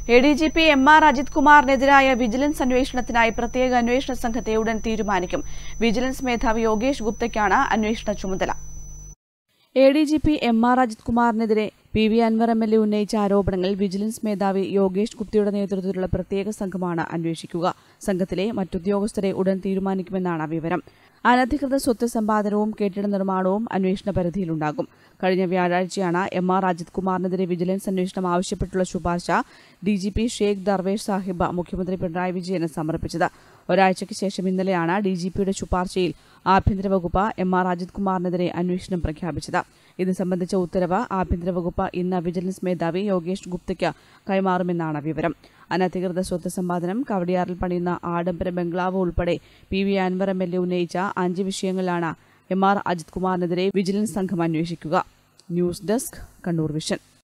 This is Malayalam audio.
A D G P M R Ajith കുമാറിനെതിരായ വിജിലൻസ് അന്വേഷണത്തിനായി പ്രത്യേക അന്വേഷണ സംഘത്തെ ഉടൻ തീരുമാനിക്കും വിജിലൻസ് മേധാവി യോഗേഷ് ഗുപ്തയ്ക്കാണ് അന്വേഷണ ചുമതല A D G P M R Ajith കുമാറിനെതിരെ P V Anvar M L A ഉന്നയിച്ച ആരോപണങ്ങൾ വിജിലൻസ് മേധാവി യോഗേഷ് ഗുപ്തയുടെ നേതൃത്വത്തിലുള്ള പ്രത്യേക സംഘമാണ് അന്വേഷിക്കുക സംഘത്തിലെ മറ്റുദ്യോഗസ്ഥരെ ഉടൻ തീരുമാനിക്കുമെന്നാണ് വിവരം അനധികൃത സ്വത്ത് സമ്പാദനവും കെട്ടിട നിർമ്മാണവും അന്വേഷണ പരിധിയിലുണ്ടാകും കഴിഞ്ഞ വ്യാഴാഴ്ചയാണ് എം ആർ അജിത് കുമാറിനെതിരെ വിജിലൻസ് അന്വേഷണം ആവശ്യപ്പെട്ടുള്ള ശുപാർശ D G P Sheikh Darvesh Sahib മുഖ്യമന്ത്രി പിണറായി വിജയന് സമർപ്പിച്ചത് ഒരാഴ്ചയ്ക്ക് ശേഷം ഇന്നലെയാണ് ഡി ജി പിയുടെ ശുപാർശയിൽ ആഭ്യന്തര വകുപ്പ് എം ആർ അജിത് കുമാറിനെതിരെ അന്വേഷണം പ്രഖ്യാപിച്ചത് ഇത് സംബന്ധിച്ച ഉത്തരവ് ആഭ്യന്തര വകുപ്പ് ഇന്ന് വിജിലൻസ് മേധാവി യോഗേഷ് ഗുപ്തയ്ക്ക് കൈമാറുമെന്നാണ് വിവരം അനധികൃത സ്വത്ത് സമ്പാദനം കവടിയാറിൽ പണിയുന്ന ആഡംബര ബംഗ്ലാവ് ഉൾപ്പെടെ P V Anvar M L A ഉന്നയിച്ച അഞ്ച് വിഷയങ്ങളിലാണ് എം ആർ അജിത് കുമാറിനെതിരെ വിജിലൻസ് സംഘം അന്വേഷിക്കുക ന്യൂസ് ഡെസ്ക് കണ്ണൂർ വിഷൻ